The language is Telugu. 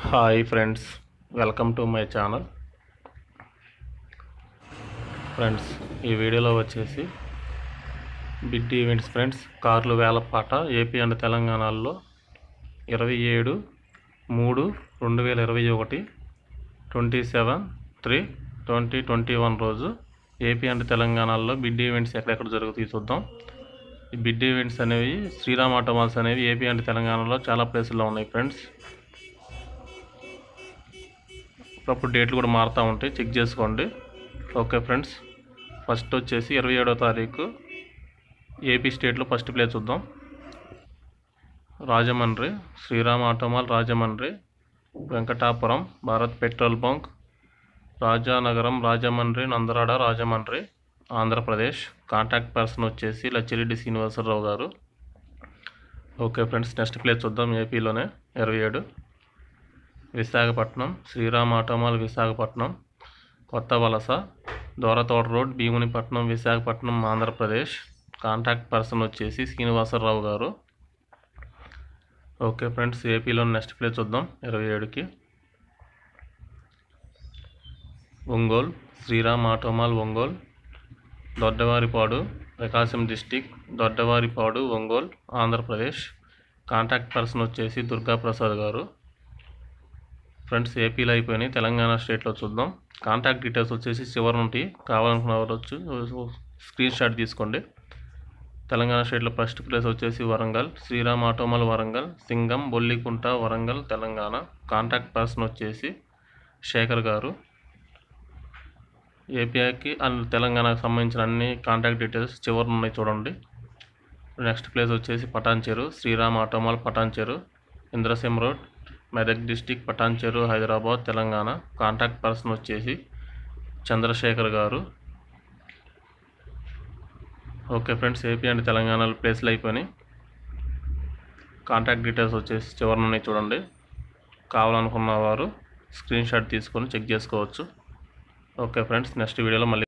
hi friends welcome to my channel friends ఈ వీడియోలో వచ్చేసి బిడ్ ఈవెంట్స్ ఫ్రెండ్స్ కార్లు వేలపాట ఏపీ అండ్ తెలంగాణలో ఇరవై ఏడు మూడు రెండు వేల ఇరవై ఒకటి twenty seven three twenty twenty one రోజు ఏపీ అండ్ తెలంగాణలో బిడ్ ఈవెంట్స్ ఎక్కడెక్కడ జరుగుతాయి చూద్దాం ఈ బిడ్ ఈవెంట్స్ అనేవి శ్రీరామ్ ఆటోమాల్స్ అనేవి ఏపీ అండ్ తెలంగాణలో చాలా ప్లేసుల్లో ఉన్నాయి ఫ్రెండ్స్ అప్పుడు డేట్లు కూడా మారుతూ ఉంటాయి చెక్ చేసుకోండి ఓకే ఫ్రెండ్స్ ఫస్ట్ వచ్చేసి ఇరవై ఏడో తారీఖు ఏపీ స్టేట్లో ఫస్ట్ ప్లేస్ చూద్దాం Rajahmundry Sriram auto mall Rajahmundry Venkatapuram Bharat petrol bunk Rajanagaram Rajahmundry Nandarada Rajahmundry Andhra Pradesh contact person వచ్చేసి లచ్చిరెడ్డి శ్రీనివాసరావు గారు ఓకే ఫ్రెండ్స్ నెక్స్ట్ ప్లేస్ చూద్దాం ఏపీలోనే ఇరవై ఏడు Visakhapatnam Sriram auto mall Visakhapatnam Kotha Valasa Doratota road Bheemunipatnam Visakhapatnam Andhra Pradesh contact person వచ్చేసి శ్రీనివాసరావు గారు ఓకే ఫ్రెండ్స్ ఏపీలో నెక్స్ట్ ప్లేస్ చూద్దాం ఇరవై ఏడుకి Ongole Sriram auto mall Ongole Doddavaripadu Prakasam district Doddavaripadu Ongole Andhra Pradesh contact person వచ్చేసి దుర్గాప్రసాద్ గారు ఫ్రెండ్స్ ఏపీలో అయిపోయినాయి తెలంగాణ స్టేట్లో చూద్దాం కాంటాక్ట్ డీటెయిల్స్ వచ్చేసి చివరి నుండి కావాలనుకున్న వారు వచ్చి స్క్రీన్ షాట్ తీసుకోండి తెలంగాణ స్టేట్లో ఫస్ట్ ప్లేస్ వచ్చేసి Warangal Sriram auto mall Warangal Singam Bollikunta Warangal Telangana contact person వచ్చేసి శేఖర్ గారు ఏపీఐకి అండ్ తెలంగాణకు సంబంధించిన అన్ని కాంటాక్ట్ డీటెయిల్స్ చివరి ఉన్నాయి చూడండి నెక్స్ట్ ప్లేస్ వచ్చేసి Patancheru Sriram auto mall Patancheru Indrasimha road Medak district Patancheru Hyderabad Telangana contact person వచ్చేసి చంద్రశేఖర్ గారు okay friends AP and Telangana ప్లేస్లు అయిపోయినాయి కాంటాక్ట్ డీటెయిల్స్ వచ్చేసి చివరి ఉన్నాయి చూడండి కావాలనుకున్న వారు స్క్రీన్ షాట్ తీసుకొని చెక్ చేసుకోవచ్చు ఓకే ఫ్రెండ్స్ నెక్స్ట్ వీడియోలో మళ్ళీ